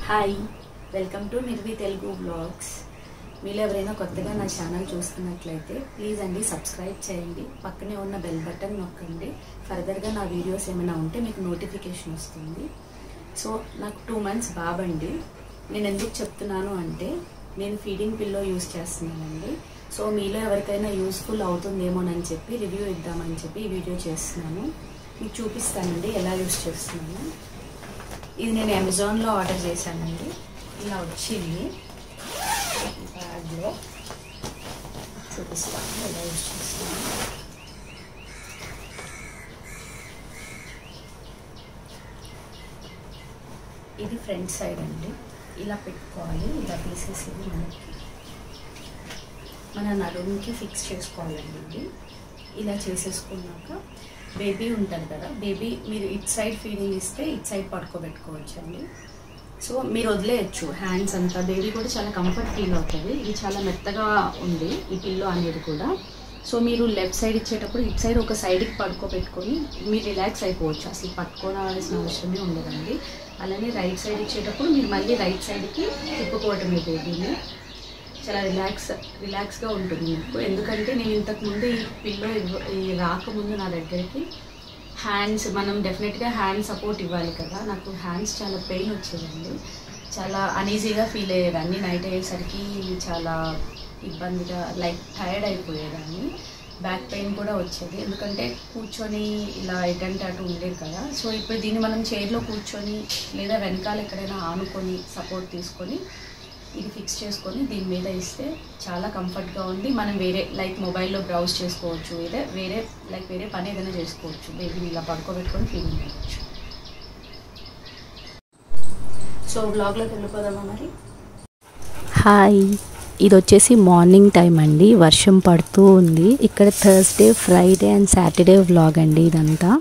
Hi welcome to Nirvi Telugu blogs మీరు ఎవరైనా కొత్తగా నా ఛానల్ చూస్తున్నట్లయితే ప్లీజ్ అండి సబ్స్క్రైబ్ చేయండి పక్కనే ఉన్న బెల్ బటన్ నొక్కండి ఫర్దర్గా నా వీడియోస్ ఏమైనా ఉంటే మీకు నోటిఫికేషన్ వస్తుంది సో నాకు టూ మంత్స్ బాబండి నేను ఎందుకు చెప్తున్నాను అంటే నేను ఫీడింగ్ పిల్లో యూస్ చేస్తున్నానండి సో మీలో ఎవరికైనా యూస్ఫుల్ అవుతుందేమోనని చెప్పి రివ్యూ ఇద్దామని చెప్పి ఈ వీడియో చేస్తున్నాను మీకు చూపిస్తానండి ఎలా యూస్ చేస్తున్నాను ఇది నేను అమెజాన్లో ఆర్డర్ చేశానండి ఇలా వచ్చింది ఈ బ్యాగ్లో చూపిస్తాను ఎలా యూస్ చేస్తున్నాను ఇది ఫ్రంట్ సైడ్ అండి ఇలా పెట్టుకోవాలి ఇలా తీసేసి మనకి మన నడుముకి ఫిక్స్ చేసుకోవాలండి ఇది ఇలా చేసేసుకున్నాక బేబీ ఉంటుంది కదా బేబీ మీరు ఇట్ సైడ్ ఫీడింగ్ ఇస్తే ఇట్ సైడ్ పడుకోబెట్టుకోవచ్చు అండి సో మీరు వదిలేయచ్చు హ్యాండ్స్ అంతా బేబీ కూడా చాలా కంఫర్ట్ ఫీల్ అవుతుంది ఇది చాలా మెత్తగా ఉంది ఈ పిల్లో అనేది కూడా సో మీరు లెఫ్ట్ సైడ్ ఇచ్చేటప్పుడు ఇట్ సైడ్ ఒక సైడ్కి పడుకోబెట్టుకొని మీరు రిలాక్స్ అయిపోవచ్చు అసలు పట్టుకోవాల్సిన అవసరమే ఉండదండి అలానే రైట్ సైడ్ ఇచ్చేటప్పుడు మీరు మళ్ళీ రైట్ సైడ్కి తిప్పుకోవటమే బేబీని చాలా రిలాక్స్ రిలాక్స్గా ఉంటుంది మీకు ఎందుకంటే నేను ఇంతకుముందు ఈ పిల్లో ఇవ్వ- ఈ రాకముందు నా దగ్గరికి హ్యాండ్స్ మనం డెఫినెట్గా హ్యాండ్ సపోర్ట్ ఇవ్వాలి కదా నాకు హ్యాండ్స్ చాలా పెయిన్ వచ్చేదండి చాలా అనీజీగా ఫీల్ అయ్యేదాన్ని నైట్ అయ్యేసరికి చాలా ఇబ్బందిగా లైక్ టైర్డ్ అయిపోయేదాన్ని బ్యాక్ పెయిన్ కూడా వచ్చేది ఎందుకంటే కూర్చొని ఇలా ఎటంటే అటు ఉండేది కదా సో ఇప్పుడు దీన్ని మనం చైర్లో కూర్చొని లేదా వెనకాల ఎక్కడైనా ఆనుకొని సపోర్ట్ తీసుకొని ఇది ఫిక్స్ చేసుకొని దీని మీద ఇస్తే చాలా కంఫర్ట్గా ఉంది మనం వేరే లైక్ మొబైల్లో బ్రౌజ్ చేసుకోవచ్చు ఏదే వేరే లైక్ వేరే పని ఏదైనా చేసుకోవచ్చు బేబీని ఇలా పడుకోబెట్టుకొని ఫీలింగ్ చేయవచ్చు సో బ్లాగ్లోకి వెళ్ళిపోదామా మరి హాయ్ ఇది వచ్చేసి మార్నింగ్ టైం అండి వర్షం పడుతూ ఉంది ఇక్కడ Thursday Friday and Saturday vlog అండి ఇదంతా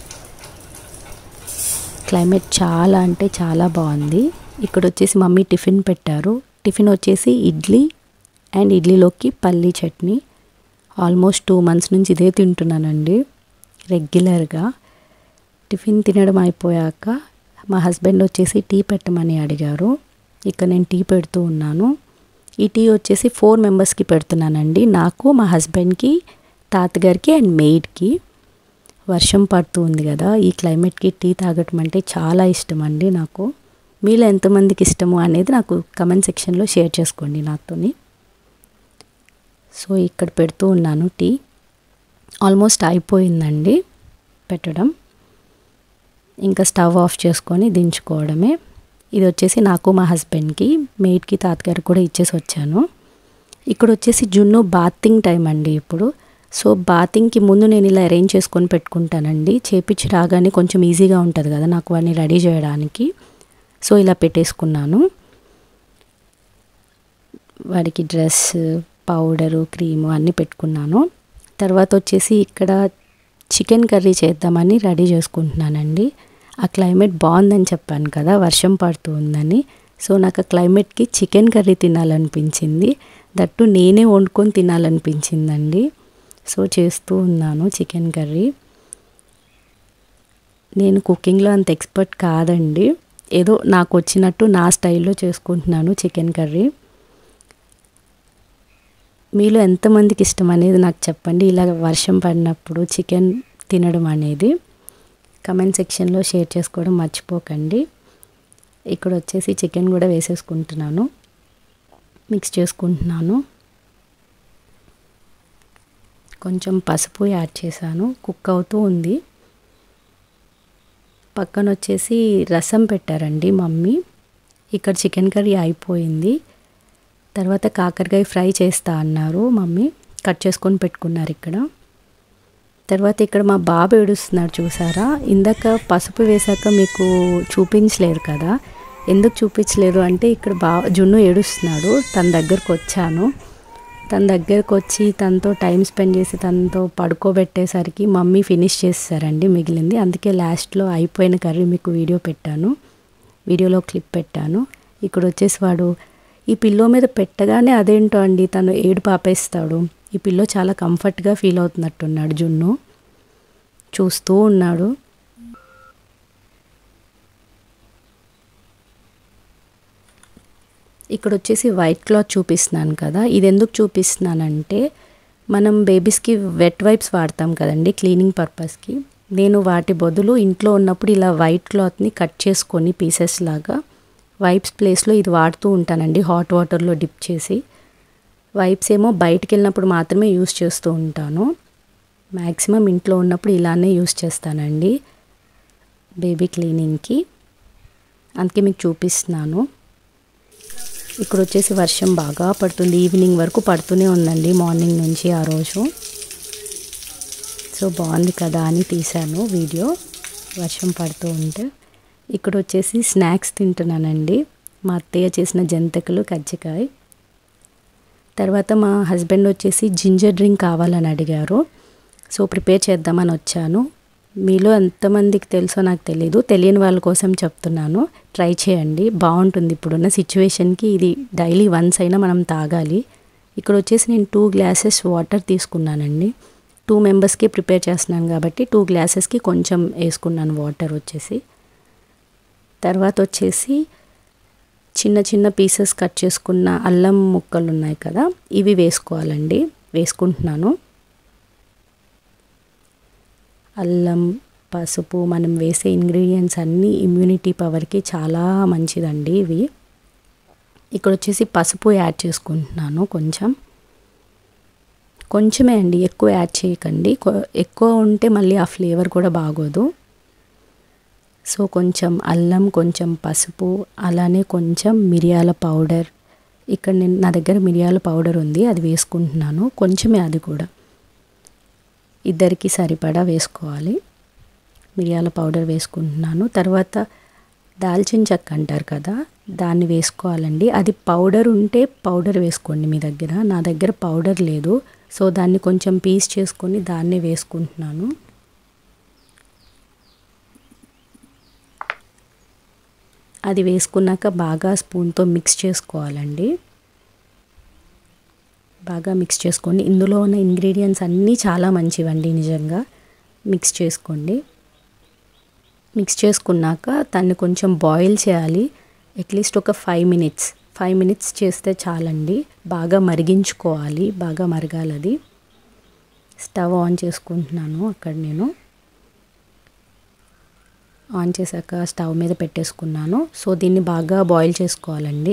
క్లైమేట్ చాలా అంటే చాలా బాగుంది ఇక్కడ వచ్చేసి మమ్మీ టిఫిన్ పెట్టారు టిఫిన్ వచ్చేసి ఇడ్లీ అండ్ ఇడ్లీలోకి పల్లీ చట్నీ ఆల్మోస్ట్ టూ మంత్స్ నుంచి ఇదే తింటున్నానండి రెగ్యులర్గా టిఫిన్ తినడం అయిపోయాక మా హస్బెండ్ వచ్చేసి టీ పెట్టమని అడిగారు ఇక్కడ నేను టీ పెడుతూ ఉన్నాను ఈ టీ వచ్చేసి ఫోర్ మెంబర్స్కి పెడుతున్నానండి నాకు మా హస్బెండ్కి తాతగారికి అండ్ మెయిడ్కి వర్షం పడుతూ ఉంది కదా ఈ క్లైమేట్కి టీ తాగటం అంటే చాలా ఇష్టం అండి నాకు మీలో ఎంతమందికి ఇష్టము అనేది నాకు కమెంట్ సెక్షన్లో షేర్ చేసుకోండి నాతోని సో ఇక్కడ పెడుతూ ఉన్నాను టీ ఆల్మోస్ట్ అయిపోయిందండి పెట్టడం ఇంకా స్టవ్ ఆఫ్ చేసుకొని దించుకోవడమే ఇది వచ్చేసి నాకు మా హస్బెండ్కి మెయిడ్కి తాతగారికి కూడా ఇచ్చేసి వచ్చాను ఇక్కడ వచ్చేసి జున్ను బాతింగ్ టైం అండి ఇప్పుడు సో బాతింగ్కి ముందు నేను ఇలా అరేంజ్ చేసుకొని పెట్టుకుంటానండి చేపించి రాగానే కొంచెం ఈజీగా ఉంటుంది కదా నాకు వాడిని రెడీ చేయడానికి సో ఇలా పెట్టేసుకున్నాను వాడికి డ్రెస్ పౌడరు క్రీము అన్నీ పెట్టుకున్నాను తర్వాత వచ్చేసి ఇక్కడ చికెన్ కర్రీ చేద్దామని రెడీ చేసుకుంటున్నానండి ఆ క్లైమేట్ బాగుందని చెప్పాను కదా వర్షం పడుతూ ఉందని సో నాకు ఆ క్లైమేట్కి చికెన్ కర్రీ తినాలనిపించింది దట్టు నేనే వండుకొని తినాలనిపించిందండి సో చేస్తూ ఉన్నాను చికెన్ కర్రీ నేను కుకింగ్లో అంత ఎక్స్పర్ట్ కాదండి ఏదో నాకు వచ్చినట్టు నా స్టైల్లో చేసుకుంటున్నాను చికెన్ కర్రీ మీలో ఎంతమందికి ఇష్టం అనేది నాకు చెప్పండి ఇలా వర్షం పడినప్పుడు చికెన్ తినడం అనేది కమెంట్ సెక్షన్లో షేర్ చేసుకోవడం మర్చిపోకండి ఇక్కడ వచ్చేసి చికెన్ కూడా వేసేసుకుంటున్నాను మిక్స్ చేసుకుంటున్నాను కొంచెం పసుపు యాడ్ చేశాను కుక్ అవుతూ ఉంది పక్కన వచ్చేసి రసం పెట్టారండి మమ్మీ ఇక్కడ చికెన్ కర్రీ అయిపోయింది తర్వాత కాకరకాయ ఫ్రై చేస్తా అన్నారు మమ్మీ కట్ చేసుకొని పెట్టుకున్నారు ఇక్కడ తర్వాత ఇక్కడ మా బాబు ఏడుస్తున్నాడు చూసారా ఇందాక పసుపు వేశాక మీకు చూపించలేదు కదా ఎందుకు చూపించలేదు అంటే ఇక్కడ బా జున్ను ఏడుస్తున్నాడు తన దగ్గరకు వచ్చాను తన దగ్గరకు వచ్చి తనతో టైం స్పెండ్ చేసి తనతో పడుకోబెట్టేసరికి మమ్మీ ఫినిష్ చేస్తారండి మిగిలింది అందుకే లాస్ట్లో అయిపోయిన కర్రీ మీకు వీడియో పెట్టాను వీడియోలో క్లిప్ పెట్టాను ఇక్కడ వచ్చేసి వాడు ఈ పిల్లో మీద పెట్టగానే అదేంటో అండి తను ఏడు పాపేస్తాడు ఈ పిల్లో చాలా కంఫర్ట్గా ఫీల్ అవుతున్నట్టున్నాడు జున్ను చూస్తూ ఉన్నాడు ఇక్కడ వచ్చేసి వైట్ క్లాత్ చూపిస్తున్నాను కదా ఇది ఎందుకు చూపిస్తున్నానంటే మనం బేబీస్కి వెట్ వైప్స్ వాడతాం కదండి క్లీనింగ్ పర్పస్కి నేను వాటి బదులు ఇంట్లో ఉన్నప్పుడు ఇలా వైట్ క్లాత్ని కట్ చేసుకొని పీసెస్ లాగా వైప్స్ ప్లేస్లో ఇది వాడుతూ ఉంటానండి హాట్ వాటర్లో డిప్ చేసి వైప్స్ ఏమో బయటికి వెళ్ళినప్పుడు మాత్రమే యూస్ చేస్తూ ఉంటాను మ్యాక్సిమం ఇంట్లో ఉన్నప్పుడు ఇలానే యూస్ చేస్తానండి బేబీ క్లీనింగ్కి అందుకే మీకు చూపిస్తున్నాను ఇక్కడ వచ్చేసి వర్షం బాగా పడుతుంది ఈవినింగ్ వరకు పడుతూనే ఉందండి మార్నింగ్ నుంచి ఆ రోజు సో బాగుంది కదా అని తీశాను వీడియో వర్షం పడుతూ ఉంటే ఇక్కడ వచ్చేసి స్నాక్స్ తింటున్నానండి మా అత్తయ్య చేసిన జంతికలు కజ్జికాయ తర్వాత మా హస్బెండ్ వచ్చేసి జింజర్ డ్రింక్ కావాలని అడిగారు సో ప్రిపేర్ చేద్దామని వచ్చాను మీలో ఎంతమందికి తెలుసో నాకు తెలీదు తెలియని వాళ్ళ కోసం చెప్తున్నాను ట్రై చేయండి బాగుంటుంది ఇప్పుడున్న సిచ్యువేషన్కి ఇది డైలీ వన్స్ అయినా మనం తాగాలి ఇక్కడ వచ్చేసి నేను టూ గ్లాసెస్ వాటర్ తీసుకున్నానండి టూ మెంబర్స్కి ప్రిపేర్ చేస్తున్నాను కాబట్టి టూ గ్లాసెస్కి కొంచెం వేసుకున్నాను వాటర్ వచ్చేసి తర్వాత వచ్చేసి చిన్న చిన్న పీసెస్ కట్ చేసుకున్న అల్లం ముక్కలు ఉన్నాయి కదా ఇవి వేసుకోవాలండి వేసుకుంటున్నాను అల్లం పసుపు మనం వేసే ఇంగ్రీడియంట్స్ అన్నీ ఇమ్యూనిటీ పవర్కి చాలా మంచిదండి ఇవి ఇక్కడ వచ్చేసి పసుపు యాడ్ చేసుకుంటున్నాను కొంచెం కొంచెమే అండి ఎక్కువ యాడ్ చేయకండి ఎక్కువ ఉంటే మళ్ళీ ఆ ఫ్లేవర్ కూడా బాగోదు సో కొంచెం అల్లం కొంచెం పసుపు అలానే కొంచెం మిరియాల పౌడర్ ఇక్కడ నేను నా దగ్గర మిరియాల పౌడర్ ఉంది అది వేసుకుంటున్నాను కొంచెమే అది కూడా ఇద్దరికి సరిపడా వేసుకోవాలి మిరియాల పౌడర్ వేసుకుంటున్నాను తర్వాత దాల్చిన చెక్క అంటారు కదా దాన్ని వేసుకోవాలండి అది పౌడర్ ఉంటే పౌడర్ వేసుకోండి మీ దగ్గర నా దగ్గర పౌడర్ లేదు సో దాన్ని కొంచెం పీస్ చేసుకొని దాన్నే వేసుకుంటున్నాను అది వేసుకున్నాక బాగా స్పూన్తో మిక్స్ చేసుకోవాలండి బాగా మిక్స్ చేసుకోండి ఇందులో ఉన్న ఇంగ్రీడియంట్స్ అన్నీ చాలా మంచివండి నిజంగా మిక్స్ చేసుకోండి మిక్స్ చేసుకున్నాక దాన్ని కొంచెం బాయిల్ చేయాలి అట్లీస్ట్ ఒక ఫైవ్ మినిట్స్ ఫైవ్ మినిట్స్ చేస్తే చాలండి బాగా మరిగించుకోవాలి బాగా మరగాలి అది స్టవ్ ఆన్ చేసుకుంటున్నాను అక్కడ నేను ఆన్ చేశాక స్టవ్ మీద పెట్టేసుకున్నాను సో దీన్ని బాగా బాయిల్ చేసుకోవాలండి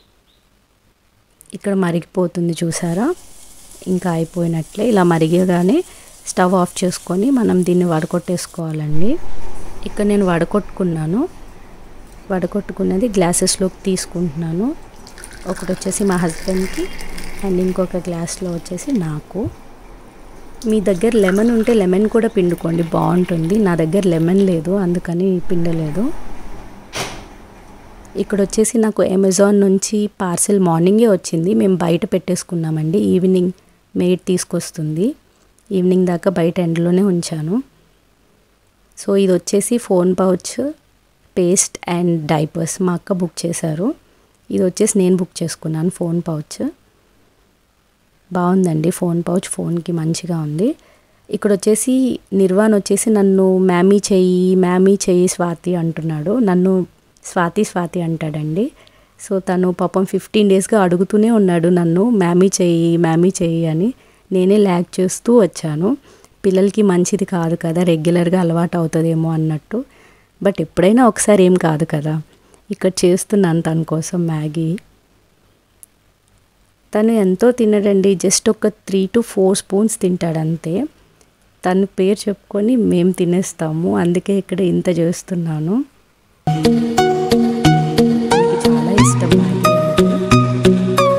ఇక్కడ మరిగిపోతుంది చూసారా ఇంకా అయిపోయినట్లే ఇలా మరిగగానే స్టవ్ ఆఫ్ చేసుకొని మనం దీన్ని వడకొట్టేసుకోవాలండి ఇక్కడ నేను వడకొట్టుకున్నాను వడకొట్టుకున్నది గ్లాసెస్లోకి తీసుకుంటున్నాను ఒకటి వచ్చేసి మా హస్బెండ్కి అండ్ ఇంకొక గ్లాస్లో వచ్చేసి నాకు మీ దగ్గర లెమన్ ఉంటే లెమన్ కూడా పిండుకోండి బాగుంటుంది నా దగ్గర లెమన్ లేదు అందుకని పిండలేదు ఇక్కడ వచ్చేసి నాకు అమెజాన్ నుంచి పార్సెల్ మార్నింగే వచ్చింది మేము బయట పెట్టేసుకున్నామండి ఈవినింగ్ మేడ్ తీసుకొస్తుంది ఈవినింగ్ దాకా బయట ఎండలోనే ఉంచాను సో ఇది వచ్చేసి phone pouch paste and diapers మా అక్క బుక్ చేశారు ఇది వచ్చేసి నేను బుక్ చేసుకున్నాను ఫోన్ పౌచ్ బాగుందండి ఫోన్ పౌచ్ ఫోన్కి మంచిగా ఉంది ఇక్కడ వచ్చేసి నిర్వాణ్ వచ్చేసి నన్ను మ్యామీ చెయ్యి మ్యామీ చెయ్యి స్వాతి అంటున్నాడు నన్ను స్వాతి స్వాతి అంటాడండి సో తను పాపం ఫిఫ్టీన్ డేస్గా అడుగుతూనే ఉన్నాడు నన్ను మ్యామీ చెయ్యి మ్యామీ చెయ్యి అని నేనే ల్యాక్ చేస్తూ వచ్చాను పిల్లలకి మంచిది కాదు కదా రెగ్యులర్గా అలవాటు అవుతుందేమో అన్నట్టు బట్ ఎప్పుడైనా ఒకసారి ఏం కాదు కదా ఇక్కడ చేస్తున్నాను తన కోసం మ్యాగీ తను ఎంతో తినడండి జస్ట్ ఒక త్రీ టు ఫోర్ స్పూన్స్ తింటాడు అంతే తన పేరు చెప్పుకొని మేము తినేస్తాము అందుకే ఇక్కడ ఇంత చేస్తున్నాను నాకు చాలా ఇష్టం మ్యాగీ అంటే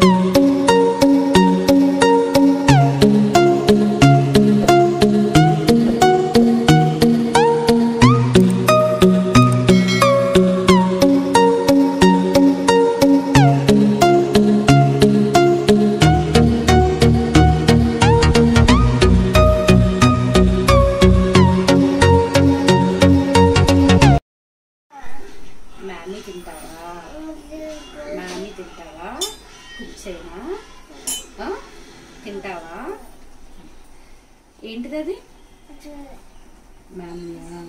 మ్యామీ తింటావా మ్యామీ తింటావా కుక్ చేయనా ఆ? తింటావా ఏంటిది అది మ్యామీయా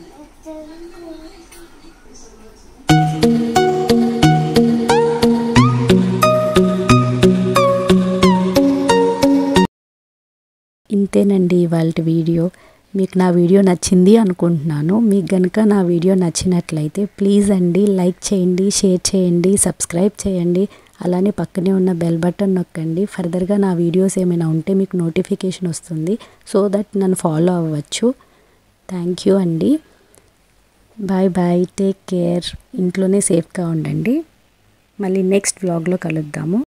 ఇంతేనండి ఇవాళ వీడియో మీకు నా వీడియో నచ్చింది అనుకుంటున్నాను మీకు కనుక నా వీడియో నచ్చినట్లయితే ప్లీజ్ అండి లైక్ చేయండి షేర్ చేయండి సబ్స్క్రైబ్ చేయండి అలానే పక్కనే ఉన్న బెల్ బటన్ నొక్కండి ఫర్దర్గా నా వీడియోస్ ఏమైనా ఉంటే మీకు నోటిఫికేషన్ వస్తుంది సో దట్ నన్ను ఫాలో అవ్వచ్చు థ్యాంక్ యూ అండి బాయ్ బాయ్ టేక్ కేర్ ఇంట్లోనే సేఫ్గా ఉండండి మళ్ళీ నెక్స్ట్ వ్లాగ్లో కలుద్దాము